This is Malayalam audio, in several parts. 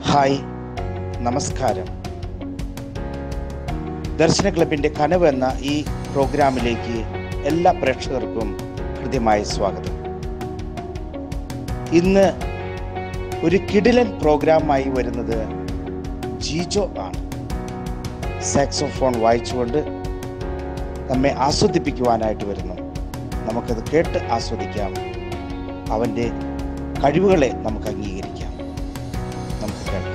ഹായ് നമസ്കാരം ദർശന ക്ലബിൻ്റെ കനവ് എന്ന ഈ പ്രോഗ്രാമിലേക്ക് എല്ലാ പ്രേക്ഷകർക്കും ഹൃദ്യമായ സ്വാഗതം ഇന്ന് ഒരു കിടിലൻ പ്രോഗ്രാമായി വരുന്നത് ജീജോ ആണ് സാക്സോഫോൺ വായിച്ചുകൊണ്ട് നമ്മെ ആസ്വദിപ്പിക്കുവാനായിട്ട് വരുന്നു നമുക്കത് കേട്ട് ആസ്വദിക്കാം അവൻ്റെ കഴിവുകളെ നമുക്ക് അംഗീകരിക്കാം നമുക്ക് കേൾക്കാം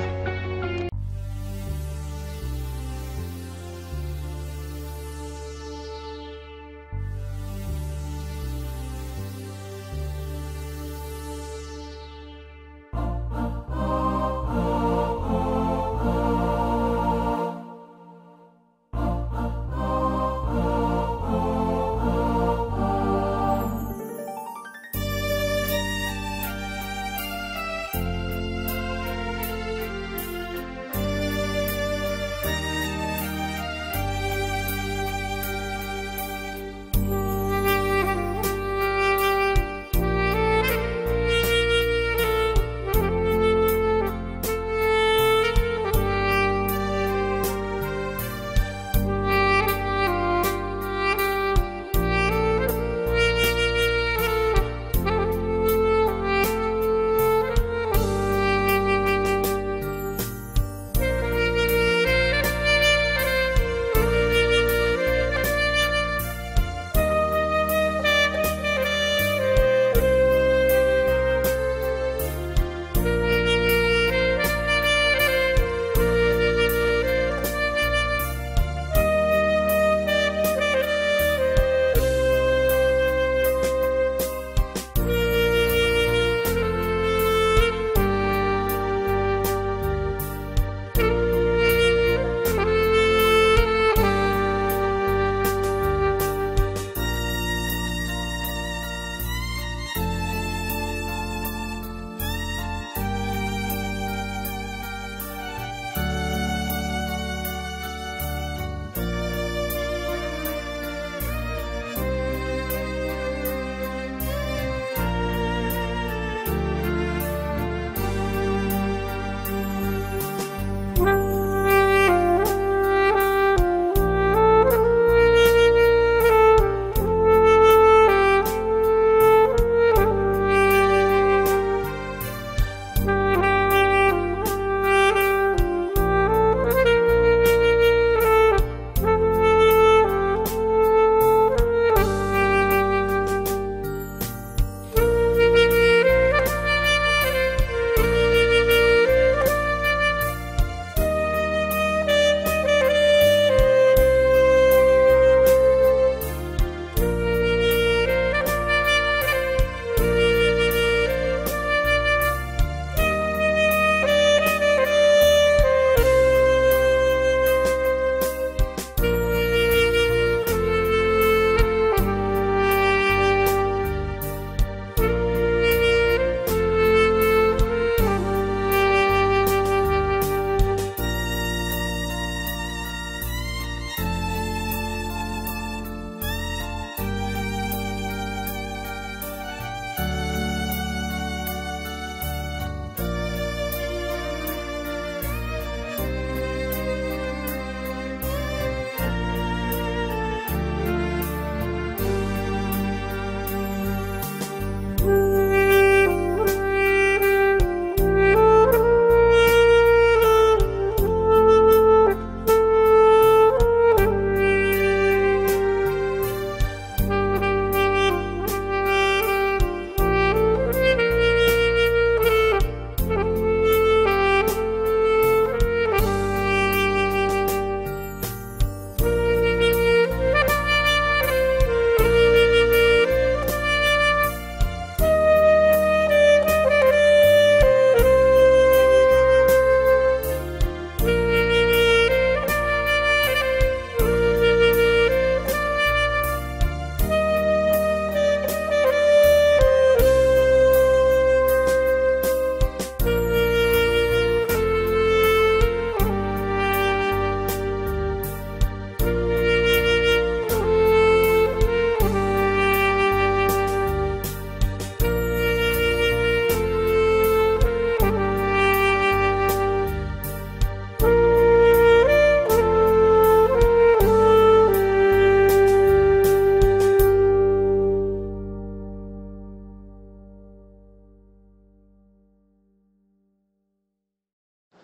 Thank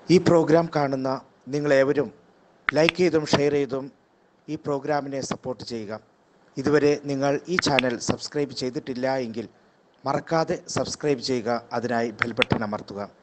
ഈ പ്രോഗ്രാം കാണുന്ന നിങ്ങളേവരും ലൈക്ക് ചെയ്തും ഷെയർ ചെയ്തും ഈ പ്രോഗ്രാമിനെ സപ്പോർട്ട് ചെയ്യുക ഇതുവരെ നിങ്ങൾ ഈ ചാനൽ സബ്സ്ക്രൈബ് ചെയ്തിട്ടില്ല എങ്കിൽ മറക്കാതെ സബ്സ്ക്രൈബ് ചെയ്യുക അതിനായി ബെൽ ബട്ടൺ അമർത്തുക